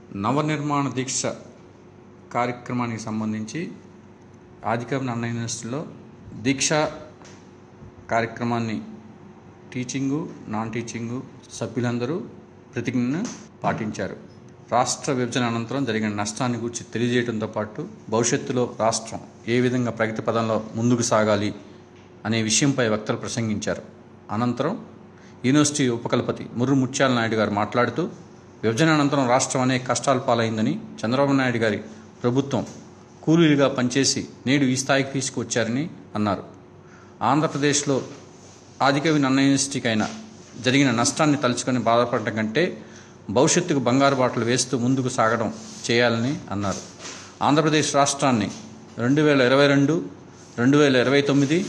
నవనిర్మాణ దీక్ష కార్యక్రమానికి సంబంధించి ఆదికవి అన్న యూనివర్సిటీలో దీక్ష కార్యక్రమాన్ని టీచింగు నాన్ టీచింగు సభ్యులందరూ ప్రతిజ్ఞను పాటించారు రాష్ట్ర విభజన అనంతరం జరిగిన నష్టాన్ని గురించి తెలియజేయడంతో పాటు భవిష్యత్తులో రాష్ట్రం ఏ విధంగా ప్రగతి పదంలో ముందుకు సాగాలి అనే విషయంపై వక్తలు ప్రసంగించారు అనంతరం యూనివర్సిటీ ఉపకులపతి ముర్రు ముత్యాల నాయుడు గారు మాట్లాడుతూ విభజన అనంతరం రాష్ట్రం అనేక కష్టాల పాలైందని చంద్రబాబు నాయుడు గారి ప్రభుత్వం కూలీలుగా పనిచేసి నేడు ఈ స్థాయికి తీసుకువచ్చారని అన్నారు ఆంధ్రప్రదేశ్లో ఆదికవి నన్న యూనివర్సిటీకి అయిన జరిగిన నష్టాన్ని తలుచుకొని బాధపడటం కంటే భవిష్యత్తుకు బంగారు బాటలు వేస్తూ ముందుకు సాగడం చేయాలని అన్నారు ఆంధ్రప్రదేశ్ రాష్ట్రాన్ని రెండు వేల ఇరవై రెండు రెండు వేల ఇరవై తొమ్మిది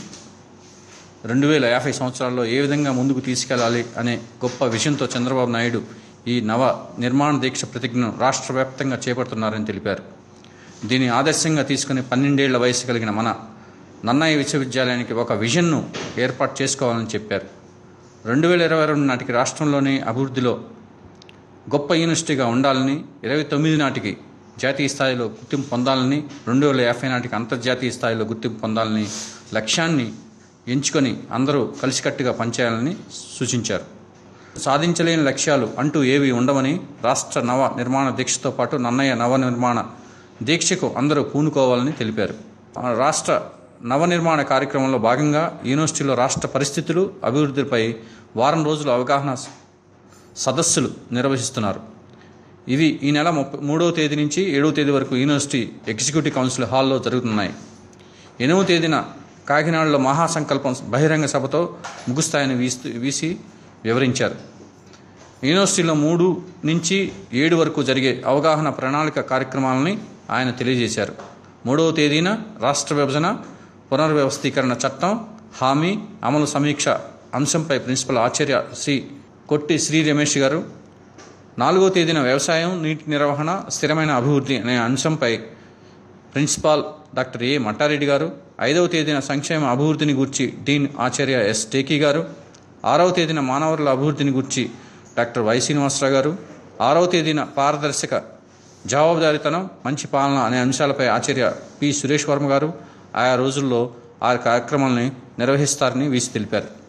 రెండు వేల యాభై సంవత్సరాల్లో ఏ విధంగా ముందుకు తీసుకెళ్లాలి అనే గొప్ప విషయంతో చంద్రబాబు నాయుడు ఈ నవ నిర్మాణ దీక్ష ప్రతిజ్ఞను రాష్ట్ర వ్యాప్తంగా చేపడుతున్నారని తెలిపారు దీన్ని ఆదర్శంగా తీసుకుని పన్నెండేళ్ల వయసు కలిగిన మన నన్నయ్య విశ్వవిద్యాలయానికి ఒక విజన్ను ఏర్పాటు చేసుకోవాలని చెప్పారు రెండు వేల ఇరవై రెండు నాటికి రాష్ట్రంలోని అభివృద్ధిలో గొప్ప యూనివర్సిటీగా ఉండాలని ఇరవై తొమ్మిది నాటికి జాతీయ స్థాయిలో గుర్తింపు పొందాలని రెండు వేల యాభై నాటికి అంతర్జాతీయ స్థాయిలో గుర్తింపు పొందాలని లక్ష్యాన్ని ఎంచుకొని అందరూ కలిసికట్టుగా పనిచేయాలని సూచించారు సాధించలేని లక్ష్యాలు అంటూ ఏవి ఉండవని రాష్ట్ర నవ నిర్మాణ దీక్షతో పాటు నన్నయ్య నవ నిర్మాణ దీక్షకు అందరూ పూనుకోవాలని తెలిపారు ఆ రాష్ట్ర నవ నిర్మాణ కార్యక్రమంలో భాగంగా యూనివర్సిటీలో రాష్ట్ర పరిస్థితులు అభివృద్ధిపై వారం రోజుల అవగాహన సదస్సులు నిర్వహిస్తున్నారు ఇవి ఈ నెల ముప్పై మూడవ తేదీ నుంచి ఏడవ తేదీ వరకు యూనివర్సిటీ ఎగ్జిక్యూటివ్ కౌన్సిల్ హాల్లో జరుగుతున్నాయి ఎనిమిదవ తేదీన కాకినాడలో మహాసంకల్పం బహిరంగ సభతో ముగుస్తాయని వీస్తూ వీసి వివరించారు యూనివర్సిటీలో మూడు నుంచి ఏడు వరకు జరిగే అవగాహన ప్రణాళిక కార్యక్రమాలని ఆయన తెలియజేశారు మూడవ తేదీన రాష్ట్ర విభజన పునర్వ్యవస్థీకరణ చట్టం హామీ అమలు సమీక్ష అంశంపై ప్రిన్సిపల్ ఆచార్య శ్రీ కొట్టి శ్రీ రమేష్ గారు నాలుగో తేదీన వ్యవసాయం నీటి నిర్వహణ స్థిరమైన అభివృద్ధి అనే అంశంపై ప్రిన్సిపాల్ డాక్టర్ ఏ మట్టారెడ్డి గారు ఐదవ తేదీన సంక్షేమ అభివృద్ధిని గూర్చి డీన్ ఆచార్య ఎస్ టేకీ గారు ఆరవ తేదీన మానవరుల అభివృద్ధిని గూర్చి డాక్టర్ వై శ్రీనివాసరావు గారు ఆరవ తేదీన పారదర్శక జవాబుదారీతనం మంచి పాలన అనే అంశాలపై ఆచార్య పి సురేష్ వర్మ గారు ఆయా రోజుల్లో ఆ కార్యక్రమాలని నిర్వహిస్తారని వీసి తెలిపారు